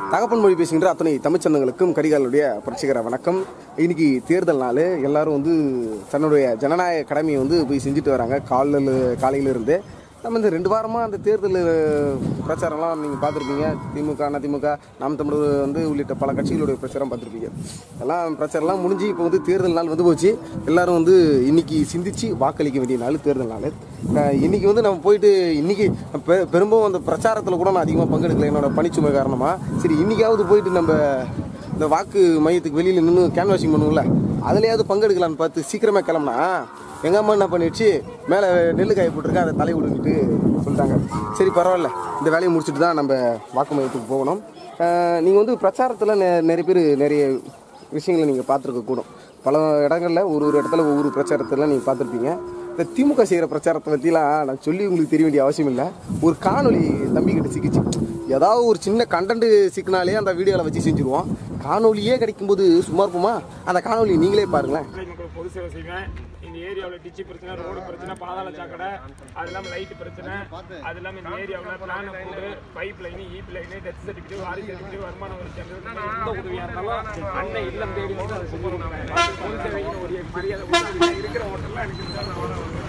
தகப்பன் மொழி பேசுகின்ற அத்தனை தமிழ்ச்சந்தங்களுக்கும் கரிகாலுடைய புரட்சிகர வணக்கம் இன்னைக்கு தேர்தல் நாள் எல்லாரும் வந்து தன்னுடைய ஜனநாயக கடமையை வந்து போய் செஞ்சுட்டு வராங்க காலையில் காலையில இருந்து நம்ம இந்த ரெண்டு வாரமாக அந்த தேர்தல் பிரச்சாரம்லாம் நீங்கள் பார்த்துருப்பீங்க திமுக அதிமுக நாம் தமிழர் வந்து உள்ளிட்ட பல கட்சிகளுடைய பிரச்சாரம் பார்த்துருப்பீங்க எல்லாம் பிரச்சாரம்லாம் முடிஞ்சு இப்போ வந்து தேர்தல் நாள் வந்து போச்சு எல்லாரும் வந்து இன்னைக்கு சிந்திச்சு வாக்களிக்க வேண்டிய நாள் தேர்தல் நாள் அஹ் இன்னைக்கு வந்து நம்ம போயிட்டு இன்னைக்கு பெ- பெரும்பாலும் அந்த பிரச்சாரத்தில் கூட நான் அதிகமாக பங்கெடுக்கல என்னோட பணிச்சுமை காரணமாக சரி இன்னைக்காவது போயிட்டு நம்ம இந்த வாக்கு மையத்துக்கு வெளியில் நின்று கேன்வாசிங் பண்ணுவோம்ல அதுலயாவது பங்கெடுக்கலான்னு பார்த்து சீக்கிரமே கிளம்புனா எங்கள் அம்மா என்ன பண்ணிடுச்சு மேலே நெல் காய போட்டிருக்கேன் அதை தலை விடுங்கிட்டு சொல்லிட்டாங்க சரி பரவாயில்ல இந்த வேலையை முடிச்சுட்டு தான் நம்ம வாக்கு மையத்துக்கு போகணும் நீங்கள் வந்து பிரச்சாரத்தில் நிறைய பேர் நிறைய விஷயங்களை நீங்கள் பார்த்துருக்க கூடும் பல இடங்களில் ஒரு ஒரு இடத்துல ஒவ்வொரு பிரச்சாரத்தில் நீங்கள் பார்த்துருப்பீங்க இந்த திமுக செய்கிற பிரச்சாரத்தை பற்றிலாம் நான் சொல்லி உங்களுக்கு தெரிய வேண்டிய அவசியம் இல்லை ஒரு காணொளி தம்பிக்கிட்ட சிக்கிச்சு ஏதாவது ஒரு சின்ன கண்டென்ட் சிக்கினாலே அந்த வீடியோவில் வச்சு செஞ்சுருவோம் காணொலியே கிடைக்கும்போது சும்மா இருப்போமா அந்த காணொலி நீங்களே பாருங்களேன் ஏழை மக்கள் பொது சேவை செய்வேன் இந்த ஏரியாவில் டிச்சி பிரச்சனை ரோடு பிரச்சனை பாதாள சாக்கடை அது இல்லாமல் லைட் பிரச்சனை அது இல்லாமல் இந்த ஏரியாவில் பிளான் போட்டு pipe line EB line death certificate வாரி சர்டிஃபிகேட் வருமான வரி சான்றிதழ் இந்த மாதிரி எந்த உதவியாக இருந்தாலும் அண்ணன் இல்லம் தேடி வந்து அதை செஞ்சு கொடுக்குறாங்க பொது சேவைன்னு ஒரு பெரிய உதவி இருக்கிற ஹோட்டலில் எனக்கு இந்த வேலை வந்து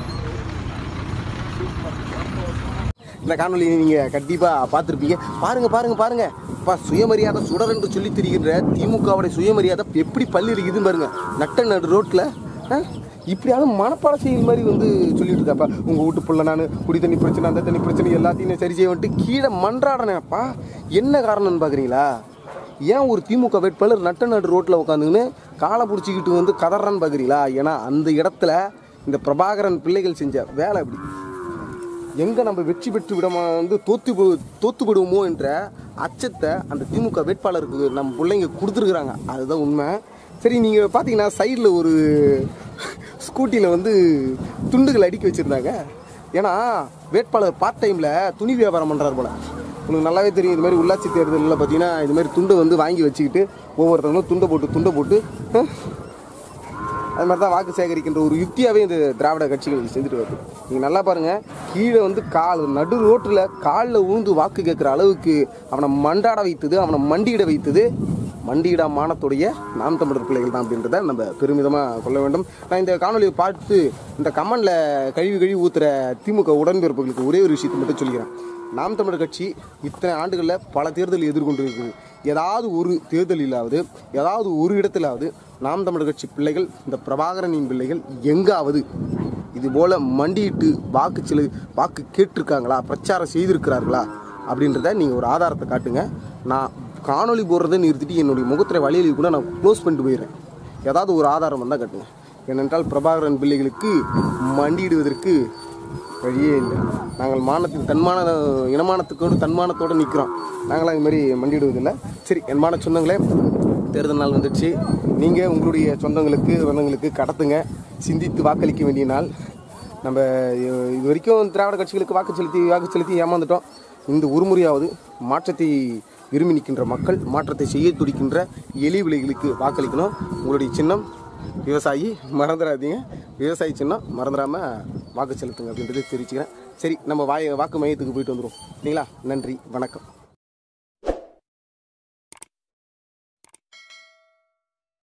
இந்த காணொலி நீங்கள் கண்டிப்பாக பார்த்துருப்பீங்க பாருங்க பாருங்க பாருங்க அப்பா சுயமரியாதை சுடர் என்று சொல்லி திரிகின்ற திமுகவுடைய சுயமரியாதை எப்படி பள்ளி இருக்குதுன்னு பாருங்க நட்ட நடு ரோட்டில் இப்படியாவது மனப்பாட செயல் மாதிரி வந்து சொல்லிட்டு இருக்காப்பா உங்கள் வீட்டு புள்ள நான் குடி தண்ணி பிரச்சனை அந்த தண்ணி பிரச்சனை எல்லாத்தையும் நான் சரி செய்ய வந்துட்டு கீழே மன்றாடனேப்பா என்ன காரணம்னு பார்க்குறீங்களா ஏன் ஒரு திமுக வேட்பாளர் நட்ட நடு ரோட்டில் உட்காந்துக்கின்னு காலை பிடிச்சிக்கிட்டு வந்து கதறான்னு பார்க்குறீங்களா ஏன்னா அந்த இடத்துல இந்த பிரபாகரன் பிள்ளைகள் செஞ்ச வேலை அப்படி எங்கே நம்ம வெற்றி பெற்று விடமா வந்து தோத்து போ- தோத்து விடுவோமோ என்ற அச்சத்தை அந்த திமுக வேட்பாளருக்கு நம்ம பிள்ளைங்க கொடுத்துருக்குறாங்க அதுதான் உண்மை சரி நீங்கள் பார்த்தீங்கன்னா சைடில் ஒரு ஸ்கூட்டியில் வந்து துண்டுகள் அடுக்கி வச்சுருந்தாங்க ஏன்னா வேட்பாளர் பார்ட் டைமில் துணி வியாபாரம் பண்ணுறாரு போல உங்களுக்கு நல்லாவே தெரியும் இது மாதிரி உள்ளாட்சி தேர்தலில் பார்த்தீங்கன்னா இது மாதிரி துண்டை வந்து வாங்கி வச்சுக்கிட்டு ஒவ்வொருத்தவங்களும் துண்டை போட்டு துண்டை போட்டு அஹ், அது மாதிரி தான் வாக்கு சேகரிக்கின்ற ஒரு யுக்தியாகவே இந்த திராவிட கட்சிகள் செஞ்சுட்டு வருது நீங்கள் நல்லா பாருங்கள் கீழே வந்து கால் நடு ரோட்டில் காலில் ஊந்து வாக்கு கேட்குற அளவுக்கு அவனை மண்டாட வைத்தது அவனை மண்டியிட வைத்தது மண்டியிடா மானத்துடைய நாம் தமிழர் பிள்ளைகள் தான் அப்படின்றத நம்ம பெருமிதமாக சொல்ல வேண்டும் நான் இந்த காணொலியை பார்த்து இந்த கமெண்டில் கழுவி கழுவி ஊத்துற திமுக உடன்பிறப்புகளுக்கு ஒரே ஒரு விஷயத்தை மட்டும் சொல்லிக்கிறேன் நாம் தமிழர் கட்சி இத்தனை ஆண்டுகளில் பல தேர்தல் எதிர்கொண்டு இருக்குது ஏதாவது ஒரு தேர்தலிலாவது ஏதாவது ஒரு இடத்திலாவது நாம் தமிழர் கட்சி பிள்ளைகள் இந்த பிரபாகரனின் பிள்ளைகள் எங்காவது இது போல மண்டியிட்டு வாக்கு செலு வாக்கு கேட்டிருக்காங்களா பிரச்சாரம் செய்திருக்கிறார்களா அப்படின்றத நீங்கள் ஒரு ஆதாரத்தை காட்டுங்க நான் காணொளி போடுறதை நிறுத்திட்டு என்னுடைய முகத்திரை வழியில் கூட நான் க்ளோஸ் பண்ணிட்டு போயிடுறேன் ஏதாவது ஒரு ஆதாரம் வந்தால் காட்டுங்க ஏனென்றால் பிரபாகரன் பிள்ளைகளுக்கு மண்டியிடுவதற்கு வழியே இல்லை நாங்கள் மானத்தின் தன்மான இனமானத்துக்கோடு தன்மானத்தோடு நிற்கிறோம் நாங்களாம் இது மாதிரி மண்டிடுவதில்லை சரி என்மான சொந்தங்களே தேர்தல் நாள் வந்துடுச்சு நீங்கள் உங்களுடைய சொந்தங்களுக்கு சொந்தங்களுக்கு கடத்துங்க சிந்தித்து வாக்களிக்க வேண்டிய நாள் நம்ம இ- இது வரைக்கும் திராவிட கட்சிகளுக்கு வாக்கு செலுத்தி வாக்கு செலுத்தி ஏமாந்துட்டோம் இந்த ஒரு முறையாவது மாற்றத்தை விரும்பி நிற்கின்ற மக்கள் மாற்றத்தை செய்ய துடிக்கின்ற எளிய விலைகளுக்கு வாக்களிக்கணும் உங்களுடைய சின்னம் விவசாயி மறந்துடாதீங்க விவசாயி சின்னம் மறந்துடாம வாக்கு செலுத்துங்க அப்படின்றத தெரிவிச்சுக்கிறேன் சரி நம்ம வாய வாக்கு மையத்துக்கு போயிட்டு வந்துடும் சரிங்களா நன்றி வணக்கம்